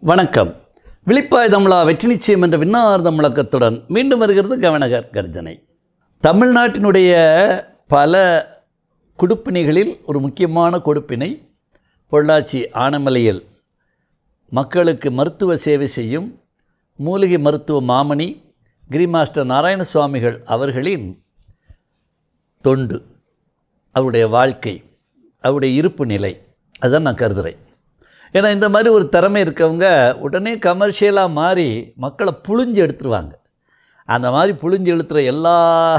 வணக்கம் விழிப்பாய் தமிழா வெற்றி நிச்சயம் என்ற விண்ணார்ந்த முழக்கத்துடன் மீண்டும் வருகிறது கவனகர் கர்ஜனை தமிழ்நாட்டினுடைய பல குடுப்பினைகளில் ஒரு முக்கியமான கொடுப்பினை பொள்ளாச்சி ஆனமலையில் மக்களுக்கு மருத்துவ சேவை செய்யும் மூலிகை மருத்துவ மாமணி கிரி மாஸ்டர் நாராயண சுவாமிகள் அவர்களின் தொண்டு அவருடைய வாழ்க்கை அவருடைய இருப்பு நிலை அதுதான் நான் கருதுகிறேன் ஏன்னா இந்த மாதிரி ஒரு திறமை இருக்கவங்க உடனே கமர்ஷியலாக மாறி மக்களை புழிஞ்சு எடுத்துருவாங்க அந்த மாதிரி புழிஞ்சு எடுத்துகிற எல்லா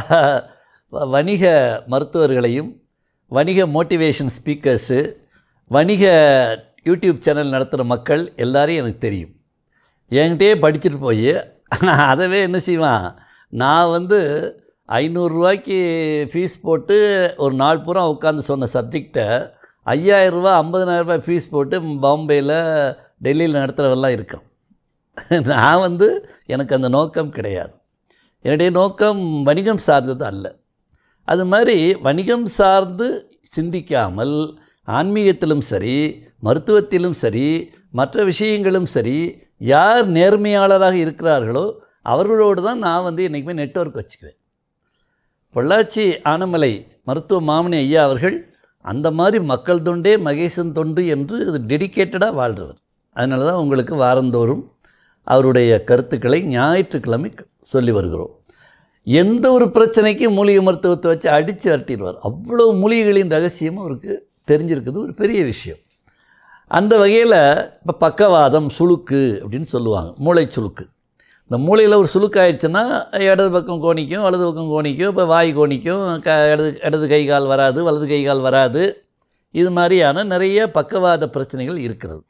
வணிக மருத்துவர்களையும் வணிக மோட்டிவேஷன் ஸ்பீக்கர்ஸு வணிக யூடியூப் சேனல் நடத்துகிற மக்கள் எல்லாரையும் எனக்கு தெரியும் என்கிட்டயே படிச்சுட்டு போய் அதவே என்ன செய்வான் நான் வந்து ஐநூறுரூவாய்க்கு ஃபீஸ் போட்டு ஒரு நாள் பூரா உட்காந்து சொன்ன சப்ஜெக்டை ஐயாயிரரூபா ஐம்பதனாயிரரூபா ஃபீஸ் போட்டு பாம்பேயில் டெல்லியில் நடத்துகிறவெல்லாம் இருக்கோம் நான் வந்து எனக்கு அந்த நோக்கம் கிடையாது என்னுடைய நோக்கம் வணிகம் சார்ந்தது அல்ல அது மாதிரி வணிகம் சார்ந்து சிந்திக்காமல் ஆன்மீகத்திலும் சரி மருத்துவத்திலும் சரி மற்ற விஷயங்களும் சரி யார் நேர்மையாளராக இருக்கிறார்களோ அவர்களோடு தான் நான் வந்து என்றைக்குமே நெட்வொர்க் வச்சுக்குவேன் பொள்ளாச்சி ஆனமலை மருத்துவ மாமணி ஐயா அவர்கள் அந்த மாதிரி மக்கள் தொண்டே மகேசன் தொண்டு என்று அது டெடிக்கேட்டடாக வாழ்கிறவர் அதனால தான் உங்களுக்கு வாரந்தோறும் அவருடைய கருத்துக்களை ஞாயிற்றுக்கிழமை சொல்லி வருகிறோம் எந்த ஒரு பிரச்சனைக்கும் மூலிகை மருத்துவத்தை வச்சு அடித்து அரட்டிடுவார் அவ்வளோ மூலிகைகளின் ரகசியமும் அவருக்கு தெரிஞ்சிருக்குது ஒரு பெரிய விஷயம் அந்த வகையில் இப்போ பக்கவாதம் சுளுக்கு அப்படின்னு சொல்லுவாங்க மூளை சுளுக்கு இந்த மூளையில் ஒரு சுளுக்கு ஆயிடுச்சுன்னா இடது பக்கம் கோணிக்கும் வலது பக்கம் கோணிக்கும் இப்போ வாய் கோணிக்கும் க இடது இடது கை கால் வராது வலது கை கால் வராது இது மாதிரியான நிறைய பக்கவாத பிரச்சனைகள் இருக்கிறது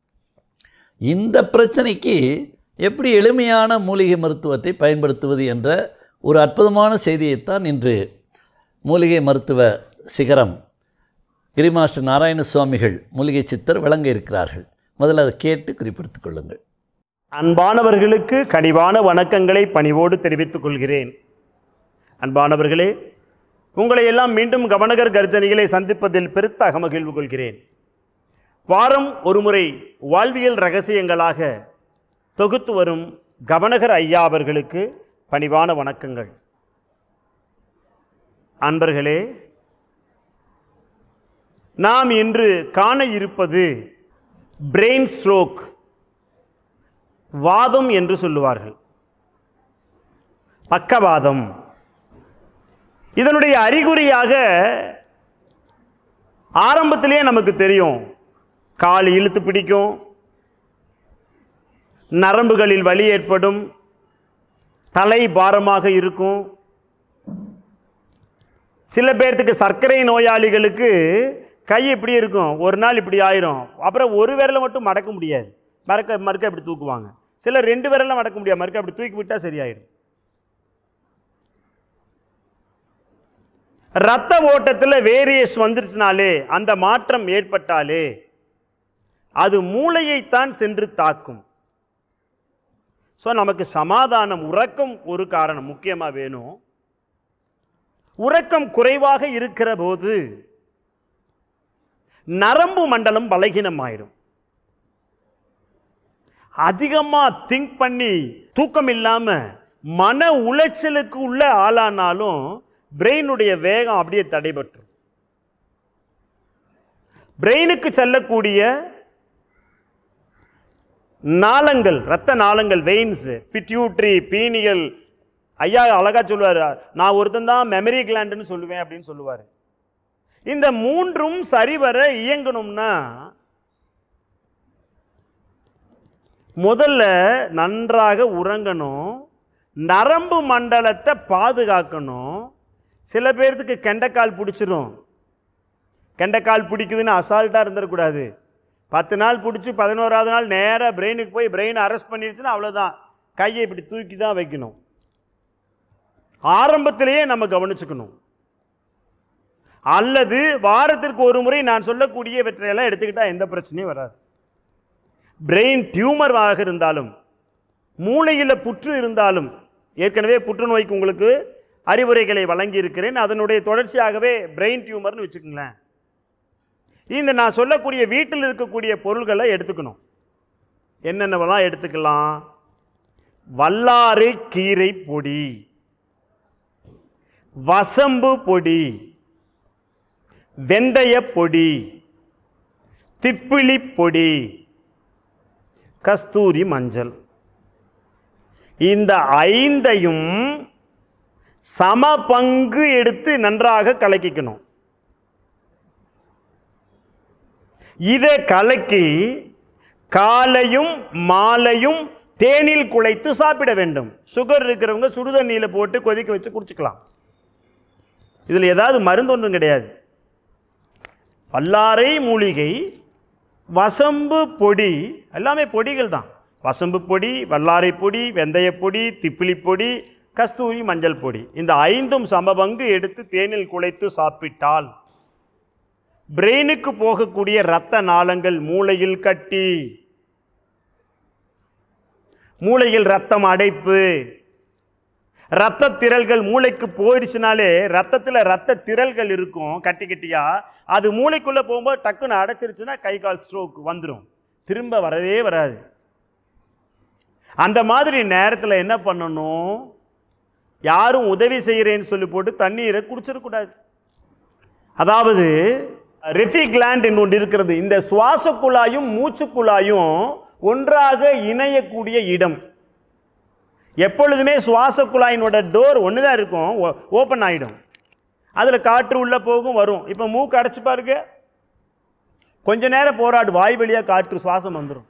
இந்த பிரச்சனைக்கு எப்படி எளிமையான மூலிகை மருத்துவத்தை பயன்படுத்துவது என்ற ஒரு அற்புதமான செய்தியைத்தான் இன்று மூலிகை மருத்துவ சிகரம் கிரிமாஸ்டர் நாராயண சுவாமிகள் மூலிகை சித்தர் வழங்க இருக்கிறார்கள் முதல்ல அதை கேட்டு குறிப்பிடுத்திக் கொள்ளுங்கள் அன்பானவர்களுக்கு கனிவான வணக்கங்களை பணிவோடு தெரிவித்துக் கொள்கிறேன் அன்பானவர்களே உங்களை எல்லாம் மீண்டும் கவனகர் கர்ஜனைகளை சந்திப்பதில் பெருத்த அகமகிழ்வு கொள்கிறேன் வாரம் ஒருமுறை வாழ்வியல் ரகசியங்களாக தொகுத்து வரும் கவனகர் ஐயா அவர்களுக்கு பணிவான வணக்கங்கள் அன்பர்களே நாம் இன்று காண இருப்பது பிரெயின் ஸ்ட்ரோக் வாதம் என்று சொல்லுவார்கள் பக்கவாதம் இதனுடைய அறிகுறியாக ஆரம்பத்திலே நமக்கு தெரியும் கால் இழுத்து பிடிக்கும் நரம்புகளில் வலி ஏற்படும் தலை பாரமாக இருக்கும் சில பேர்த்துக்கு சர்க்கரை நோயாளிகளுக்கு கை இப்படி இருக்கும் ஒரு நாள் இப்படி ஆயிரும் அப்புறம் ஒரு விரலை மட்டும் மடக்க முடியாது மறக்க மறுக்க இப்படி தூக்குவாங்க சில ரெண்டு விரலாம் மடக்க முடியாது மறுக்க அப்படி தூக்கி விட்டால் சரியாயிடும் ரத்த ஓட்டத்தில் வேரியஸ் வந்துருச்சுனாலே அந்த மாற்றம் ஏற்பட்டாலே அது மூளையைத்தான் சென்று தாக்கும் ஸோ நமக்கு சமாதானம் உறக்கம் ஒரு காரணம் முக்கியமாக வேணும் உறக்கம் குறைவாக இருக்கிற போது நரம்பு மண்டலம் பலகீனமாயிடும் அதிகமாக திங்க் பண்ணி தூக்கம் இல்லாமல் மன உளைச்சலுக்கு உள்ள ஆளானாலும் பிரெயினுடைய வேகம் அப்படியே தடைபட்டுரும் பிரெயினுக்கு செல்லக்கூடிய நாளங்கள் இரத்த நாளங்கள் வெயின்ஸ் பிட்யூட்ரி பீனியல் ஐயா அழகா சொல்லுவார் நான் ஒருத்தன் தான் மெமரி கிளாண்டுன்னு சொல்லுவேன் அப்படின்னு சொல்லுவார் இந்த மூன்றும் சரிவர இயங்கணும்னா முதல்ல நன்றாக உறங்கணும் நரம்பு மண்டலத்தை பாதுகாக்கணும் சில பேர்த்துக்கு கெண்டைக்கால் பிடிச்சிரும் கெண்டைக்கால் பிடிக்குதுன்னு அசால்ட்டாக இருந்துடக்கூடாது பத்து நாள் பிடிச்சி பதினோராவது நாள் நேராக பிரெயினுக்கு போய் பிரெயின் அரெஸ்ட் பண்ணிடுச்சுன்னா அவ்வளோதான் கையை இப்படி தூக்கி தான் வைக்கணும் ஆரம்பத்திலேயே நம்ம கவனிச்சுக்கணும் அல்லது வாரத்திற்கு ஒரு முறை நான் சொல்லக்கூடியவற்றையெல்லாம் எடுத்துக்கிட்டால் எந்த பிரச்சனையும் வராது பிரெயின் டியூமர் ஆக இருந்தாலும் மூளையில் புற்று இருந்தாலும் ஏற்கனவே புற்றுநோய்க்கு உங்களுக்கு அறிவுரைகளை வழங்கி இருக்கிறேன் அதனுடைய தொடர்ச்சியாகவே பிரெயின் டியூமர்னு வச்சுக்கோங்களேன் இந்த நான் சொல்லக்கூடிய வீட்டில் இருக்கக்கூடிய பொருள்களை எடுத்துக்கணும் என்னென்னவெல்லாம் எடுத்துக்கலாம் வல்லாரை கீரை பொடி வசம்பு பொடி வெந்தய பொடி திப்பிலி பொடி கஸ்தூரி மஞ்சள் இந்த ஐந்தையும் சம பங்கு எடுத்து நன்றாக கலக்கிக்கணும் இதை கலக்கி காலையும் மாலையும் தேனில் குழைத்து சாப்பிட வேண்டும் சுகர் இருக்கிறவங்க சுடுதண்ணியில் போட்டு கொதிக்க வச்சு குடிச்சுக்கலாம் இதில் ஏதாவது மருந்து ஒன்றும் கிடையாது வல்லாரை மூலிகை வசம்பு பொடி எல்லாமே பொடிகள் தான் வசம்பு பொடி வல்லாரை பொடி வெந்தய பொடி திப்பிலி பொடி கஸ்தூரி மஞ்சள் பொடி இந்த ஐந்தும் சமபங்கு எடுத்து தேனில் குழைத்து சாப்பிட்டால் பிரெயினுக்கு போகக்கூடிய இரத்த நாளங்கள் மூளையில் கட்டி மூளையில் ரத்தம் அடைப்பு ரத்த திரள்கள் மூளைக்கு போயிடுச்சுனாலே ரத்தத்தில் ரத்த திரள்கள் இருக்கும் கட்டி கட்டியா அது மூளைக்குள்ளே போகும்போது டக்குன்னு அடைச்சிருச்சுன்னா கை கால் ஸ்ட்ரோக் வந்துடும் திரும்ப வரவே வராது அந்த மாதிரி நேரத்தில் என்ன பண்ணணும் யாரும் உதவி செய்கிறேன்னு சொல்லி போட்டு தண்ணீரை குடிச்சிடக்கூடாது அதாவது ரெஃபி கிளாண்ட் என்று ஒன்று இருக்கிறது இந்த சுவாச குழாயும் மூச்சு குழாயும் ஒன்றாக இணையக்கூடிய இடம் எப்பொழுதுமே சுவாச குழாயினோட டோர் ஒன்று தான் இருக்கும் ஓப்பன் ஆகிடும் அதில் காற்று உள்ளே போகும் வரும் இப்போ மூக்கு அடைச்சு பாருங்க கொஞ்ச நேரம் போராடு வாய் வழியாக காற்று சுவாசம் வந்துடும்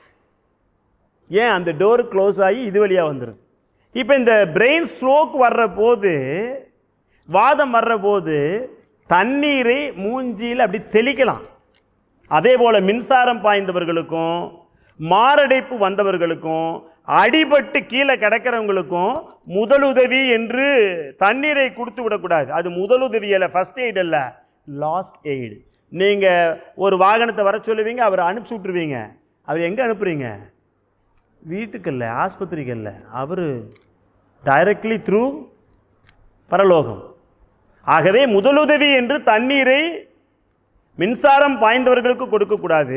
ஏன் அந்த டோர் க்ளோஸ் ஆகி இது வழியாக வந்துடும் இப்போ இந்த பிரெயின் ஸ்ட்ரோக் வர்ற போது வாதம் வர்ற போது தண்ணீரை மூஞ்சியில் அப்படி தெளிக்கலாம் அதே போல் மின்சாரம் பாய்ந்தவர்களுக்கும் மாரடைப்பு வந்தவர்களுக்கும் அடிபட்டு கீழே கிடக்கிறவங்களுக்கும் முதலுதவி என்று தண்ணீரை கொடுத்து விடக்கூடாது அது முதலுதவி அல்ல ஃபர்ஸ்ட் எய்ட் அல்ல லாஸ்ட் எய்டு நீங்கள் ஒரு வாகனத்தை வர சொல்லுவீங்க அவரை அனுப்பிச்சி விட்ருவீங்க அவர் எங்கே அனுப்புறீங்க வீட்டுக்கு இல்லை ஆஸ்பத்திரிக்கு இல்லை அவர் டைரக்ட்லி த்ரூ பரலோகம் ஆகவே முதலுதவி என்று தண்ணீரை மின்சாரம் பாய்ந்தவர்களுக்கு கொடுக்கக்கூடாது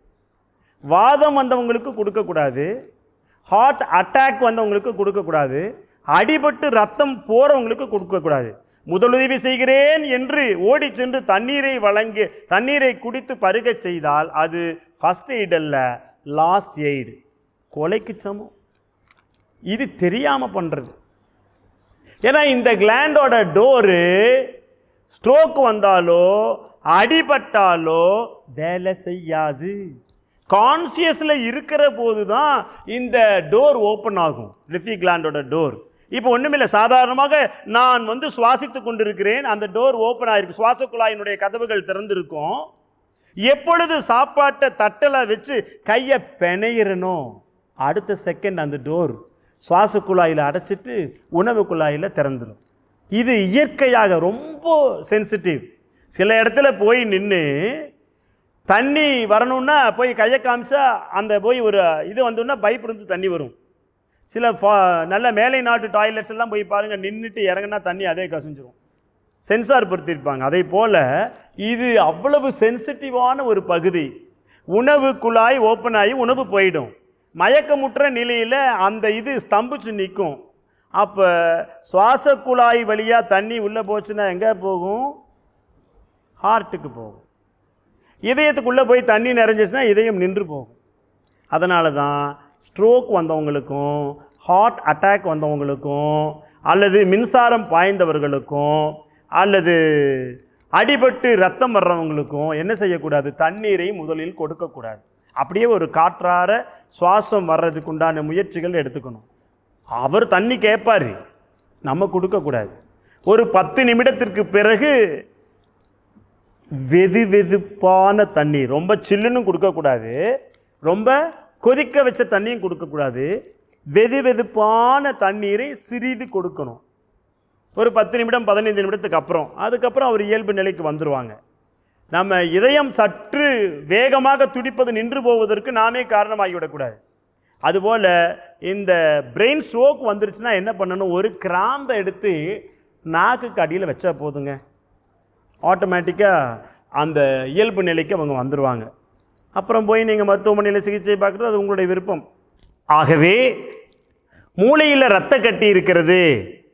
வாதம் வந்தவங்களுக்கு கொடுக்கக்கூடாது ஹார்ட் அட்டாக் வந்தவங்களுக்கு கொடுக்கக்கூடாது அடிபட்டு ரத்தம் போகிறவங்களுக்கு கொடுக்கக்கூடாது முதலுதவி செய்கிறேன் என்று ஓடி சென்று தண்ணீரை வழங்கி தண்ணீரை குடித்து பருகச் செய்தால் அது ஃபர்ஸ்ட் எய்ட் அல்ல லாஸ்ட் எய்டு கொலைக்கு சமம் இது தெரியாமல் பண்ணுறது ஏன்னா இந்த கிளாண்டோட டோரு ஸ்ட்ரோக் வந்தாலோ அடிபட்டாலோ வேலை செய்யாது கான்சியஸில் இருக்கிற போது தான் இந்த டோர் ஓப்பன் ஆகும் லிஃபி கிளாண்டோட டோர் இப்போ ஒன்றுமில்லை சாதாரணமாக நான் வந்து சுவாசித்து கொண்டிருக்கிறேன் அந்த டோர் ஓப்பன் ஆயிருக்கு சுவாச குழாயினுடைய கதவுகள் திறந்திருக்கும் எப்பொழுது சாப்பாட்டை தட்டில் வச்சு கையை பிணையிறனோ அடுத்த செகண்ட் அந்த டோர் சுவாச குழாயில் அடைச்சிட்டு உணவு குழாயில் திறந்துடும் இது இயற்கையாக ரொம்ப சென்சிட்டிவ் சில இடத்துல போய் நின்று தண்ணி வரணும்னா போய் கையை காமிச்சா அந்த போய் ஒரு இது வந்தோன்னா பைப் இருந்து தண்ணி வரும் சில ஃபா நல்ல மேலை நாட்டு டாய்லெட்ஸ் எல்லாம் போய் பாருங்கள் நின்றுட்டு இறங்குனா தண்ணி அதே கசிஞ்சிரும் சென்சார் பொருத்திருப்பாங்க அதே போல் இது அவ்வளவு சென்சிட்டிவான ஒரு பகுதி உணவு குழாய் ஓப்பன் ஆகி உணவு போயிடும் மயக்கமுற்ற நிலையில் அந்த இது ஸ்தம்பிச்சு நிற்கும் அப்போ சுவாச குழாய் வழியாக தண்ணி உள்ளே போச்சுன்னா எங்கே போகும் ஹார்ட்டுக்கு போகும் இதயத்துக்குள்ளே போய் தண்ணி நிறைஞ்சிச்சுன்னா இதயம் நின்று போகும் அதனால தான் ஸ்ட்ரோக் வந்தவங்களுக்கும் ஹார்ட் அட்டாக் வந்தவங்களுக்கும் அல்லது மின்சாரம் பாய்ந்தவர்களுக்கும் அல்லது அடிபட்டு ரத்தம் வர்றவங்களுக்கும் என்ன செய்யக்கூடாது தண்ணீரை முதலில் கொடுக்கக்கூடாது அப்படியே ஒரு காற்றார சுவாசம் வர்றதுக்கு உண்டான முயற்சிகள் எடுத்துக்கணும் அவர் தண்ணி கேட்பார் நம்ம கொடுக்கக்கூடாது ஒரு பத்து நிமிடத்திற்கு பிறகு வெது வெதுப்பான தண்ணி ரொம்ப சில்லுன்னு கொடுக்கக்கூடாது ரொம்ப கொதிக்க வச்ச தண்ணியும் கொடுக்கக்கூடாது வெது வெதுப்பான தண்ணீரை சிறிது கொடுக்கணும் ஒரு பத்து நிமிடம் பதினைந்து நிமிடத்துக்கு அப்புறம் அதுக்கப்புறம் அவர் இயல்பு நிலைக்கு வந்துடுவாங்க நம்ம இதயம் சற்று வேகமாக துடிப்பது நின்று போவதற்கு நாமே காரணமாகிவிடக்கூடாது அதுபோல் இந்த பிரெயின் ஸ்ட்ரோக் வந்துருச்சுன்னா என்ன பண்ணணும் ஒரு கிராம்பை எடுத்து நாக்குக்கு அடியில் வச்சா போதுங்க ஆட்டோமேட்டிக்காக அந்த இயல்பு நிலைக்கு அவங்க வந்துடுவாங்க அப்புறம் போய் நீங்கள் மருத்துவமனையில் சிகிச்சை பார்க்குறது அது உங்களுடைய விருப்பம் ஆகவே மூளையில் இரத்த கட்டி இருக்கிறது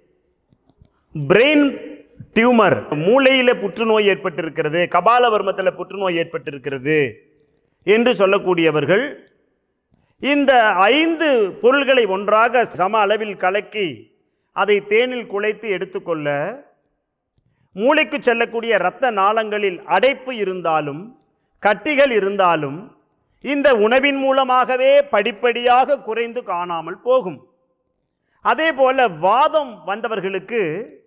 பிரெயின் டியூமர் மூளையில் புற்றுநோய் ஏற்பட்டிருக்கிறது கபாலவர்மத்தில் புற்றுநோய் ஏற்பட்டிருக்கிறது என்று சொல்லக்கூடியவர்கள் இந்த ஐந்து பொருள்களை ஒன்றாக சம அளவில் கலக்கி அதை தேனில் குழைத்து எடுத்துக்கொள்ள மூளைக்கு செல்லக்கூடிய இரத்த நாளங்களில் அடைப்பு இருந்தாலும் கட்டிகள் இருந்தாலும் இந்த உணவின் மூலமாகவே படிப்படியாக குறைந்து காணாமல் போகும் அதே போல வாதம் வந்தவர்களுக்கு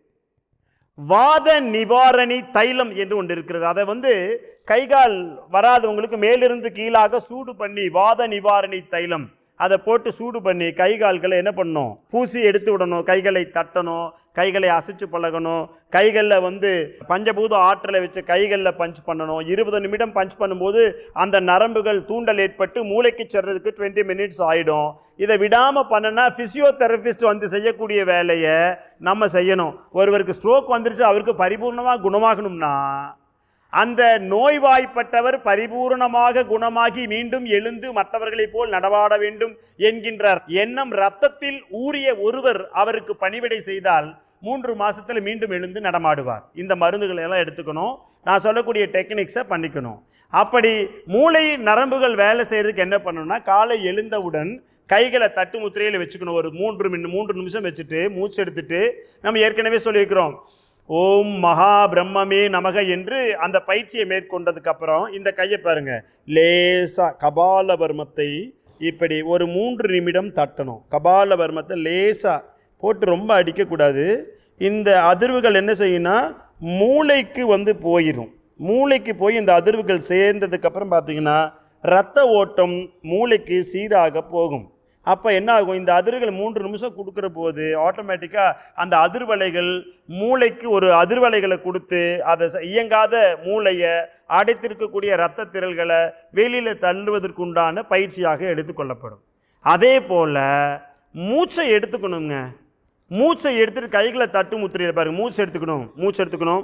வாத நிவாரணி தைலம் என்று ஒன்று இருக்கிறது அதை வந்து கைகால் வராதவங்களுக்கு மேலிருந்து கீழாக சூடு பண்ணி வாத நிவாரணி தைலம் அதை போட்டு சூடு பண்ணி கை கால்களை என்ன பண்ணணும் பூசி எடுத்து விடணும் கைகளை தட்டணும் கைகளை அசைச்சு பழகணும் கைகளில் வந்து பஞ்சபூத ஆற்றலை வச்சு கைகளில் பஞ்ச் பண்ணணும் இருபது நிமிடம் பஞ்ச் பண்ணும்போது அந்த நரம்புகள் தூண்டல் ஏற்பட்டு மூளைக்கு செல்றதுக்கு டுவெண்ட்டி மினிட்ஸ் ஆகிடும் இதை விடாமல் பண்ணனா ஃபிசியோதெரபிஸ்ட் வந்து செய்யக்கூடிய வேலையை நம்ம செய்யணும் ஒருவருக்கு ஸ்ட்ரோக் வந்துருச்சு அவருக்கு பரிபூர்ணமாக குணமாகணும்னா அந்த நோய்வாய்ப்பட்டவர் பரிபூரணமாக குணமாகி மீண்டும் எழுந்து மற்றவர்களைப் போல் நடவாட வேண்டும் என்கின்ற எண்ணம் ரத்தத்தில் ஊறிய ஒருவர் அவருக்கு பணிவிடை செய்தால் மூன்று மாசத்துல மீண்டும் எழுந்து நடமாடுவார் இந்த மருந்துகளை எல்லாம் எடுத்துக்கணும் நான் சொல்லக்கூடிய டெக்னிக்ஸை பண்ணிக்கணும் அப்படி மூளை நரம்புகள் வேலை செய்யறதுக்கு என்ன பண்ணணும்னா காலை எழுந்தவுடன் கைகளை தட்டு முத்திரையில் வச்சுக்கணும் ஒரு மூன்று மின் மூன்று நிமிஷம் வச்சுட்டு மூச்சு எடுத்துட்டு நம்ம ஏற்கனவே சொல்லியிருக்கிறோம் ஓம் மகா பிரம்மமே நமக என்று அந்த பயிற்சியை மேற்கொண்டதுக்கு அப்புறம் இந்த கையை பாருங்க லேசா கபாலவர்மத்தை இப்படி ஒரு மூன்று நிமிடம் தட்டணும் கபாலவர்மத்தை லேசா போட்டு ரொம்ப அடிக்கக்கூடாது இந்த அதிர்வுகள் என்ன செய்யும்னா மூளைக்கு வந்து போயிடும் மூளைக்கு போய் இந்த அதிர்வுகள் சேர்ந்ததுக்கு அப்புறம் பார்த்தீங்கன்னா ரத்த ஓட்டம் மூளைக்கு சீராக போகும் அப்போ என்ன ஆகும் இந்த அதிர்வுகள் மூன்று நிமிஷம் கொடுக்குற போது ஆட்டோமேட்டிக்காக அந்த அதிர்வலைகள் மூளைக்கு ஒரு அதிர்வலைகளை கொடுத்து அதை ச- இயங்காத மூளையை அடைத்திருக்கக்கூடிய இரத்த திரள்களை வெளியில் தள்ளுவதற்குண்டான பயிற்சியாக எடுத்துக்கொள்ளப்படும் அதே போல் மூச்சை எடுத்துக்கணுங்க மூச்சை எடுத்துட்டு கைகளை தட்டு முத்திரையில் பாருங்க மூச்சை எடுத்துக்கணும் மூச்சு எடுத்துக்கணும்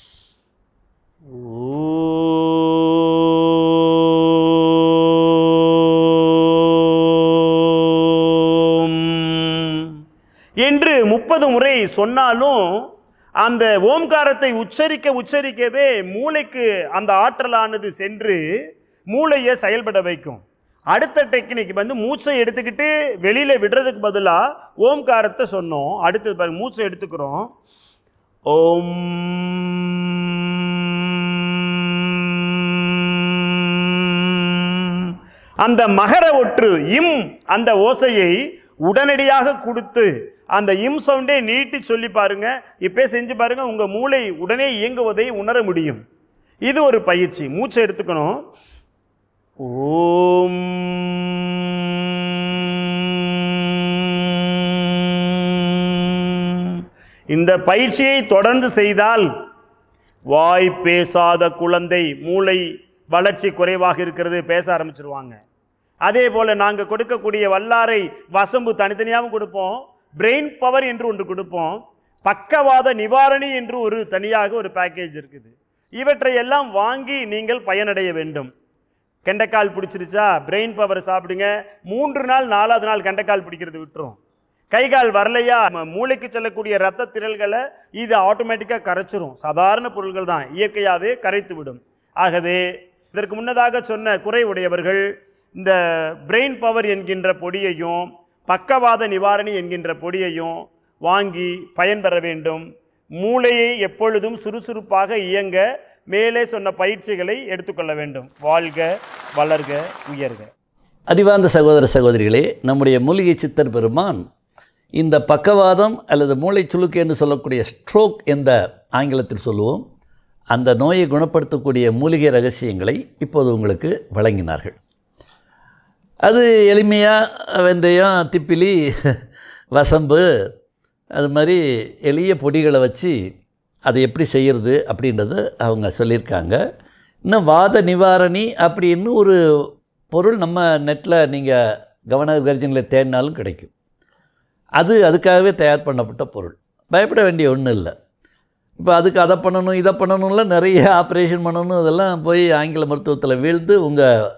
ஓம் என்று முப்பது முறை சொன்னாலும் அந்த ஓம்காரத்தை உச்சரிக்க உச்சரிக்கவே மூளைக்கு அந்த ஆற்றலானது சென்று மூளையை செயல்பட வைக்கும் அடுத்த டெக்னிக் வந்து மூச்சை எடுத்துக்கிட்டு வெளியில விடுறதுக்கு பதிலாக ஓம்காரத்தை சொன்னோம் அடுத்தது பாருங்க மூச்சை எடுத்துக்கிறோம் ஓம் அந்த மகர ஒற்று இம் அந்த ஓசையை உடனடியாக கொடுத்து அந்த இம் சவுண்டே நீட்டி சொல்லி பாருங்க இப்பே செஞ்சு பாருங்க உங்க மூளை உடனே இயங்குவதை உணர முடியும் இது ஒரு பயிற்சி மூச்சை எடுத்துக்கணும் ஓம் இந்த பயிற்சியை தொடர்ந்து செய்தால் வாய் பேசாத குழந்தை மூளை வளர்ச்சி குறைவாக இருக்கிறது பேச ஆரம்பிச்சிருவாங்க அதே போல் நாங்கள் கொடுக்கக்கூடிய வல்லாரை வசம்பு தனித்தனியாகவும் கொடுப்போம் பிரெயின் பவர் என்று ஒன்று கொடுப்போம் பக்கவாத நிவாரணி என்று ஒரு தனியாக ஒரு பேக்கேஜ் இருக்குது இவற்றை எல்லாம் வாங்கி நீங்கள் பயனடைய வேண்டும் கெண்டைக்கால் பிடிச்சிருச்சா பிரெயின் பவர் சாப்பிடுங்க மூன்று நாள் நாலாவது நாள் கெண்டைக்கால் பிடிக்கிறது விட்டுரும் கை கால் வரலையா ம- மூளைக்கு செல்லக்கூடிய ரத்த திரள்களை இது ஆட்டோமேட்டிக்காக கரைச்சிரும் சாதாரண பொருள்கள் தான் இயற்கையாகவே கரைத்து விடும் ஆகவே இதற்கு முன்னதாக சொன்ன குறை உடையவர்கள் இந்த பிரெயின் பவர் என்கின்ற பொடியையும் பக்கவாத நிவாரணி என்கின்ற பொடியையும் வாங்கி பயன்பெற வேண்டும் மூளையை எப்பொழுதும் சுறுசுறுப்பாக இயங்க மேலே சொன்ன பயிற்சிகளை எடுத்துக்கொள்ள வேண்டும் வாழ்க வளர்க உயர்க அறிவார்ந்த சகோதர சகோதரிகளே நம்முடைய மூலிகை சித்தர் பெருமான் இந்த பக்கவாதம் அல்லது மூளைச்சுளுக்கு என்று சொல்லக்கூடிய ஸ்ட்ரோக் என்ற ஆங்கிலத்தில் சொல்லுவோம் அந்த நோயை குணப்படுத்தக்கூடிய மூலிகை ரகசியங்களை இப்போது உங்களுக்கு வழங்கினார்கள் அது எளிமையாக வெந்தயம் திப்பிலி வசம்பு அது மாதிரி எளிய பொடிகளை வச்சு அதை எப்படி செய்கிறது அப்படின்றத அவங்க சொல்லியிருக்காங்க இன்னும் வாத நிவாரணி அப்படின்னு ஒரு பொருள் நம்ம நெட்டில் நீங்கள் கவன கர்ஜனில் தேடினாலும் கிடைக்கும் அது அதுக்காகவே தயார் பண்ணப்பட்ட பொருள் பயப்பட வேண்டிய ஒன்றும் இல்லை இப்போ அதுக்கு அதை பண்ணணும் இதை பண்ணணும்ல நிறைய ஆப்ரேஷன் பண்ணணும் இதெல்லாம் போய் ஆங்கில மருத்துவத்தில் வீழ்ந்து உங்கள்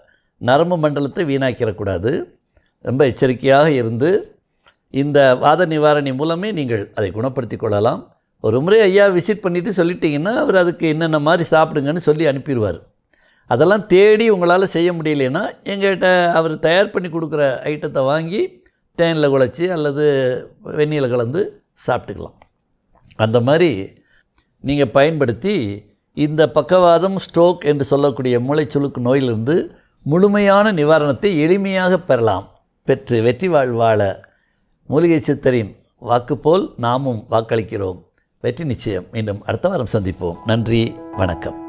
நரம்பு மண்டலத்தை வீணாக்கிடக்கூடாது ரொம்ப எச்சரிக்கையாக இருந்து இந்த வாத நிவாரணி மூலமே நீங்கள் அதை குணப்படுத்தி கொள்ளலாம் ஒரு முறை ஐயா விசிட் பண்ணிவிட்டு சொல்லிட்டீங்கன்னா அவர் அதுக்கு என்னென்ன மாதிரி சாப்பிடுங்கன்னு சொல்லி அனுப்பிடுவார் அதெல்லாம் தேடி உங்களால் செய்ய முடியலைன்னா எங்கள்கிட்ட அவர் தயார் பண்ணி கொடுக்குற ஐட்டத்தை வாங்கி தேனில் குழச்சி அல்லது வெந்நீரில் கலந்து சாப்பிட்டுக்கலாம் அந்த மாதிரி நீங்கள் பயன்படுத்தி இந்த பக்கவாதம் ஸ்ட்ரோக் என்று சொல்லக்கூடிய மூளைச்சுளுக்கு நோயிலிருந்து முழுமையான நிவாரணத்தை எளிமையாக பெறலாம் பெற்று வெற்றி வாழ் வாழ மூலிகை சித்தரின் வாக்கு போல் நாமும் வாக்களிக்கிறோம் வெற்றி நிச்சயம் மீண்டும் அடுத்த வாரம் சந்திப்போம் நன்றி வணக்கம்